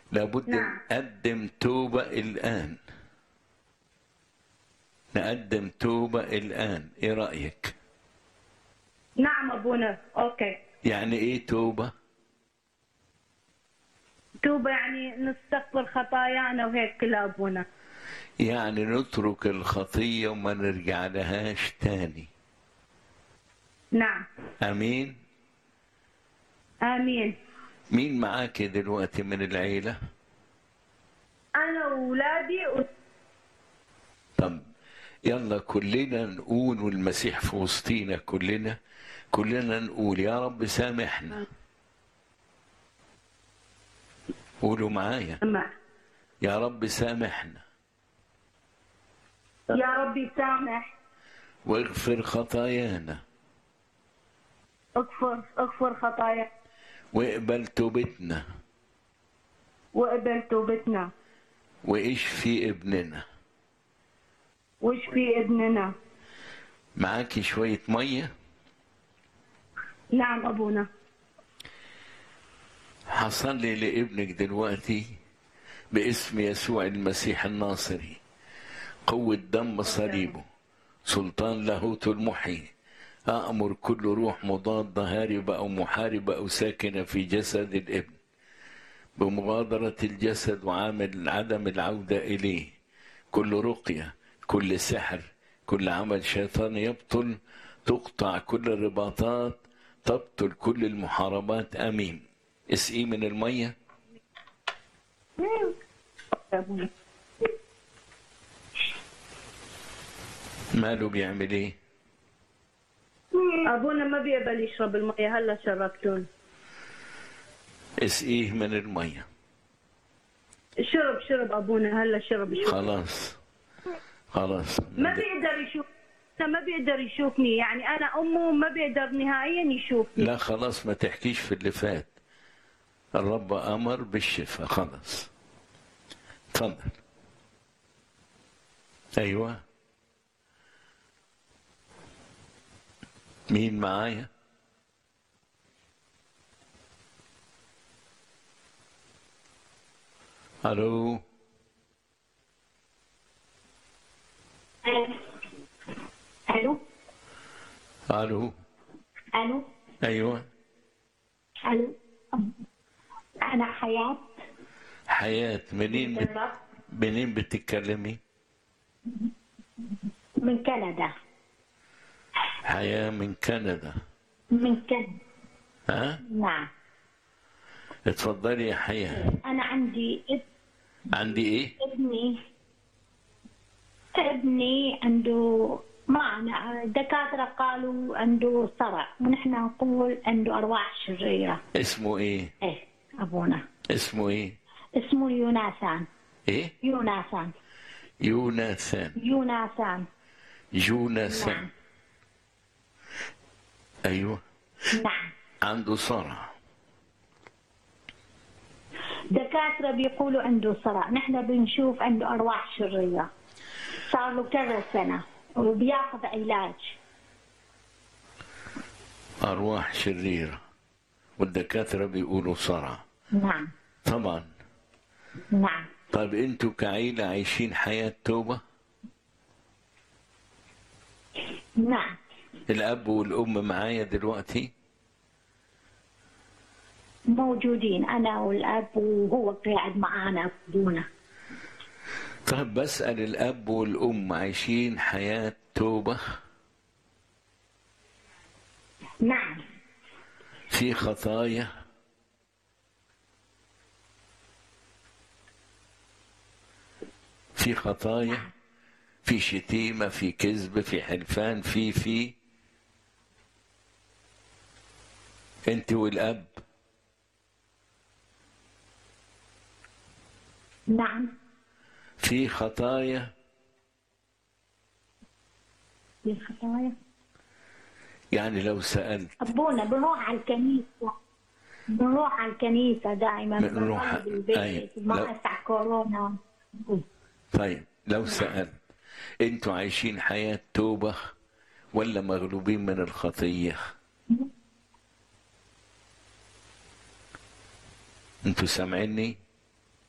لابد نعم. نقدم توبة الآن نقدم توبة الآن إيه رأيك؟ نعم أبونا أوكي يعني إيه توبة؟ توبة يعني نستغفر خطايانا وهيك كلها أبونا يعني نترك الخطية وما نرجع لهاش تاني نعم أمين؟ آمين مين معاك دلوقتي من العيلة؟ أنا وأولادي و... طب يلا كلنا نقول والمسيح في وسطينا كلنا كلنا نقول يا رب سامحنا قولوا معايا مع- يا رب سامحنا يا ربي سامح واغفر خطايانا اغفر اغفر خطايا واقبل توبتنا وقبل توبتنا واشفي ابننا واشفي ابننا معاكي شوية مية نعم أبونا هصلي لابنك دلوقتي باسم يسوع المسيح الناصري قوة دم صليبه سلطان لاهوت المحيي أأمر كل روح مضادة هاربة أو محاربة أو ساكنة في جسد الابن بمغادرة الجسد وعامل عدم العودة إليه كل رقية كل سحر كل عمل شيطان يبطل تقطع كل الرباطات تبطل كل المحاربات آمين اسقي من المية يا أبونا ماله بيعمل ايه أبونا ما بيقبل يشرب المية هلا شربتون اسقيه من المية شرب شرب أبونا هلا شرب شرب خلاص خلاص ما بيقدر يشوف ما بيقدر يشوفني يعني أنا أمه ما بيقدر نهائيا يشوفني لا خلاص ما تحكيش في اللي فات الرب أمر بالشفاء خلاص تفضل أيوة مين معايا ألو الو ألو الو أيوة الو انا حياه حياة منين بت... الرب منين بتتكلمي من كندا حياة من كندا من كندا ها نعم اتفضلي يا حياة انا عندي اب- عندي ايه ابني ابني عنده ما أنا الدكاترة قالوا عنده صرع ونحن نقول عنده أرواح شريرة اسمه ايه إيه أبونا اسمه ايه اسمه يوناثان ايه يوناثان يوناثان يوناثان جوناثان نعم ايوه نعم عنده صرع دكاترة بيقولوا عنده صرع نحن بنشوف عنده أرواح شريرة صار له كذا سنة وبياخذ علاج ارواح شريرة والدكاترة بيقولوا صرع نعم طبعا نعم طيب انتوا كعيلة عايشين حياة توبة نعم الاب والام معايا دلوقتي موجودين أنا والأب وهو قاعد معانا بدونا طيب بسأل الاب والام عايشين حياة توبة نعم في خطايا في خطايا في شتيمة في كذب في حلفان في في انت والاب نعم في خطايا في خطايا يعني لو سألت أبونا بنروح على الكنيسة بنروح على الكنيسة دائما بنروح- بنصلي بالبيت أيوة. ما لو- أسع كورونا طيب لو سألت انتوا عايشين حياة توبة ولا مغلوبين من الخطية انتوا سامعيني